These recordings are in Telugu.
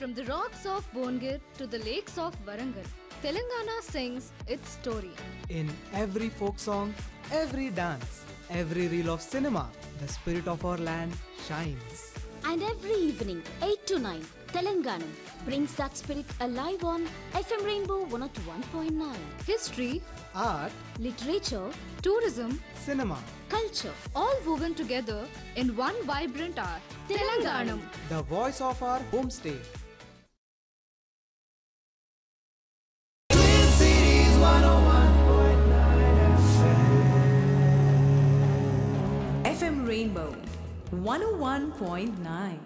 From the rocks of Bongir to the lakes of Warangal, Telangana sings its story. In every folk song, every dance, every reel of cinema, the spirit of our land shines. And every evening, 8 to 9, Telanganam brings that spirit alive on FM Rainbow 101.9. History, Art, Literature, tourism, cinema, culture, all woven together in one vibrant art. Telanganam. the voice of our homestay. FM Rainbow 101.9.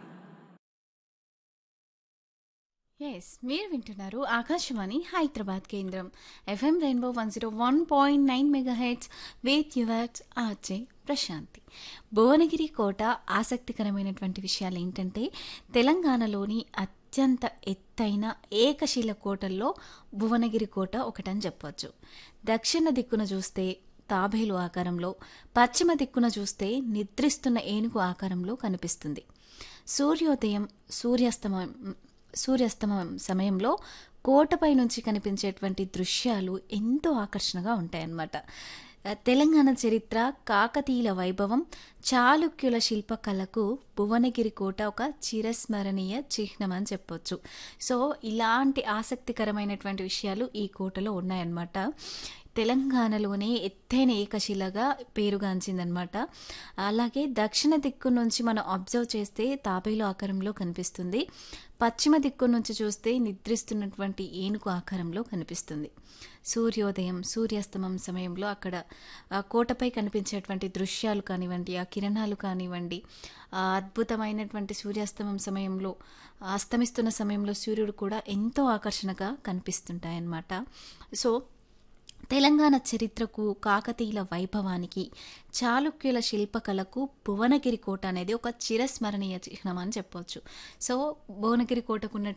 Yes మీరు వింటున్నారు ఆకాశవాణి హైదరాబాద్ కేంద్రం FM rainbow one zero one point nine mega hits with yours RJ Prashanti Bhuvanagiri Kota ఆసక్తికరమైనటువంటి విషయాలు ఏంటంటే తెలంగాణలోని అత్యంత ఎత్తైన ఏకశిల కోటల్లో భువనగిరి కోట ఒకటని చెప్పొచ్చు దక్షిణ దిక్కున చూస్తే తాబేలు ఆకారంలో పశ్చిమ దిక్కున చూస్తే నిద్రిస్తున్న ఏనుగు ఆకారంలో కనిపిస్తుంది సూర్యోదయం సూర్యాస్తమయం సూర్యాస్తమయం సమయంలో కోటపై నుంచి కనిపించేటువంటి దృశ్యాలు ఎంతో ఆకర్షణగా ఉంటాయన్నమాట ఆ, తెలంగాణ చరిత్ర కాకతీయుల వైభవం చాళుక్యుల శిల్పకళకు భువనగిరి కోట ఒక చిరస్మరణీయ చిహ్నం అని చెప్పొచ్చు సో ఇలాంటి ఆసక్తికరమైనటువంటి విషయాలు ఈ కోటలో ఉన్నాయన్నమాట తెలంగాణలోనే ఎత్తైన ఏకశిలగా పేరుగాంచిందనమాట అలాగే దక్షిణ దిక్కు నుంచి మనం అబ్జర్వ్ చేస్తే తాబేలు ఆకారంలో కనిపిస్తుంది పశ్చిమ దిక్కు నుంచి చూస్తే నిద్రిస్తున్నటువంటి ఏనుగు ఆకారంలో కనిపిస్తుంది సూర్యోదయం సూర్యాస్తమం సమయంలో అక్కడ ఆ కోటపై కనిపించేటువంటి దృశ్యాలు కానివ్వండి ఆ కిరణాలు కానివ్వండి ఆ అద్భుతమైనటువంటి సూర్యాస్తమం సమయంలో అస్తమిస్తున్న సమయంలో సూర్యుడు కూడా ఎంతో ఆకర్షణగా కనిపిస్తుంటాయన్నమాట సో తెలంగాణ చరిత్రకు కాకతీయుల వైభవానికి చాళుక్యుల శిల్పకళకు భువనగిరి కోట అనేది ఒక చిరస్మరణీయ చిహ్నం అని చెప్పొచ్చు సో భువనగిరి కోటకు ఉన్నటువంటి